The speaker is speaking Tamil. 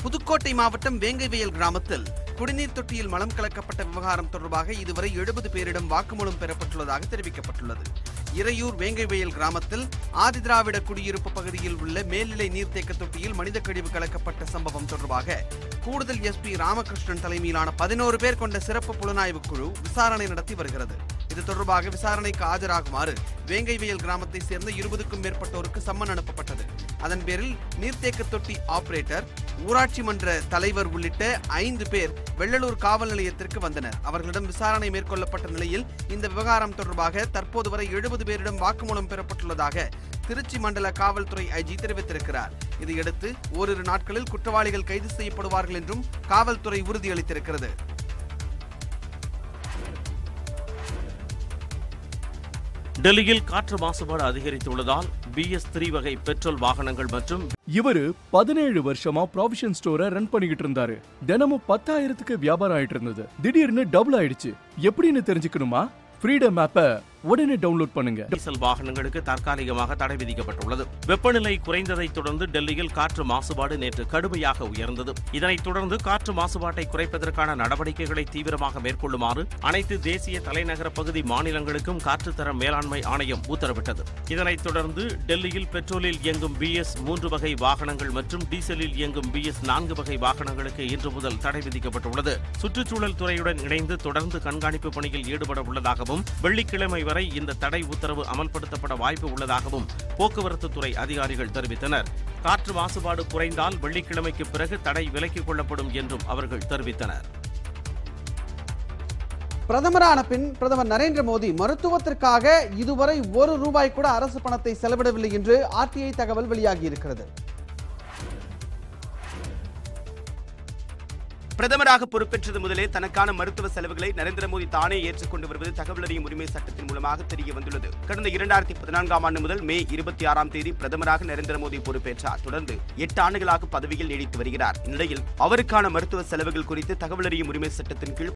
புதுக்கோட்டை மாவட்டம் வேங்கைவயல் கிராமத்தில் குடிநீர் தொட்டியில் மலம் கலக்கப்பட்ட விவகாரம் தொடர்பாக இதுவரை எழுபது பேரிடம் வாக்குமூலம் பெறப்பட்டுள்ளதாக தெரிவிக்கப்பட்டுள்ளது இறையூர் வேங்கைவயல் கிராமத்தில் ஆதிதிராவிட குடியிருப்பு பகுதியில் உள்ள மேல்நிலை நீர்த்தேக்க தொட்டியில் மனித கழிவு கலக்கப்பட்ட சம்பவம் தொடர்பாக கூடுதல் எஸ்பி ராமகிருஷ்ணன் தலைமையிலான பதினோரு பேர் கொண்ட சிறப்பு புலனாய்வு குழு விசாரணை நடத்தி வருகிறது இது தொடர்பாக விசாரணைக்கு ஆஜராகுமாறு வேங்கைவயல் கிராமத்தை சேர்ந்த இருபதுக்கும் மேற்பட்டோருக்கு சம்மன் அனுப்பப்பட்டது அதன் பேரில் நீர்த்தேக்க தொட்டி ஆபரேட்டர் ஊராட்சி மன்ற தலைவர் உள்ளிட்ட ஐந்து பேர் வெள்ளலூர் காவல் நிலையத்திற்கு வந்தனர் அவர்களிடம் விசாரணை மேற்கொள்ளப்பட்ட நிலையில் இந்த விவகாரம் தொடர்பாக தற்போது வரை எழுபது பேரிடம் வாக்குமூலம் பெறப்பட்டுள்ளதாக திருச்சி மண்டல காவல்துறை ஐஜி தெரிவித்திருக்கிறார் இதையடுத்து ஓரிரு நாட்களில் குற்றவாளிகள் கைது செய்யப்படுவார்கள் என்றும் காவல்துறை உறுதியளித்திருக்கிறது டெல்லியில் காற்று மாசுபாடு அதிகரித்துள்ளதால் பிஎஸ் த்ரீ வகை பெட்ரோல் வாகனங்கள் மற்றும் இவரு பதினேழு வருஷமா ப்ராவிஷன் ஸ்டோரை ரன் பண்ணிக்கிட்டு இருந்தாரு தினமும் பத்தாயிரத்துக்கு வியாபாரம் ஆயிட்டு இருந்தது திடீர்னு டபுள் ஆயிடுச்சு எப்படின்னு தெரிஞ்சுக்கணுமா ஃப்ரீடம் ஆப்பை உடனே டவுன்லோட் பண்ணுங்க டீசல் வாகனங்களுக்கு தற்காலிகமாக தடை விதிக்கப்பட்டுள்ளது வெப்பநிலை குறைந்ததை தொடர்ந்து டெல்லியில் காற்று மாசுபாடு நேற்று கடுமையாக உயர்ந்தது இதனைத் தொடர்ந்து காற்று மாசுபாட்டை குறைப்பதற்கான நடவடிக்கைகளை தீவிரமாக மேற்கொள்ளுமாறு அனைத்து தேசிய தலைநகர பகுதி மாநிலங்களுக்கும் காற்றுத்தர மேலாண்மை ஆணையம் உத்தரவிட்டது இதனைத் தொடர்ந்து டெல்லியில் பெட்ரோலில் இயங்கும் பிஎஸ் மூன்று வகை வாகனங்கள் மற்றும் டீசலில் இயங்கும் பிஎஸ் நான்கு வகை வாகனங்களுக்கு இன்று முதல் தடை விதிக்கப்பட்டுள்ளது சுற்றுச்சூழல் துறையுடன் இணைந்து தொடர்ந்து கண்காணிப்பு பணியில் ஈடுபட உள்ளதாகவும் வெள்ளிக்கிழமை வரை இந்த தடை உத்தரவு அமல்படுத்தப்பட வாய்ப்பு உள்ளதாகவும் போக்குவரத்து துறை அதிகாரிகள் தெரிவித்தனர் காற்று மாசுபாடு குறைந்தால் வெள்ளிக்கிழமைக்கு பிறகு தடை விலக்கிக் கொள்ளப்படும் என்றும் அவர்கள் தெரிவித்தனர் பிரதமரான பின் பிரதமர் நரேந்திர மோடி மருத்துவத்திற்காக இதுவரை ஒரு ரூபாய் கூட அரசு பணத்தை செலவிடவில்லை என்று ஆர்டிஐ தகவல் வெளியாகி இருக்கிறது பிரதமராக பொறுப்பேற்றது முதலே தனக்கான மருத்துவ செலவுகளை நரேந்திர மோடி தானே ஏற்றுக்கொண்டு வருவது தகவல் அறியும் உரிமை சட்டத்தின் மூலமாக தெரிய வந்துள்ளது கடந்த இரண்டாயிரத்தி பதினான்காம் ஆண்டு முதல் மே இருபத்தி ஆறாம் தேதி பிரதமராக நரேந்திர மோடி பொறுப்பேற்றார் தொடர்ந்து எட்டு ஆண்டுகளாக பதவியில் நீடித்து வருகிறார் இந்நிலையில் அவருக்கான மருத்துவ செலவுகள் குறித்து தகவல் அறியும் உரிமை சட்டத்தின் கீழ்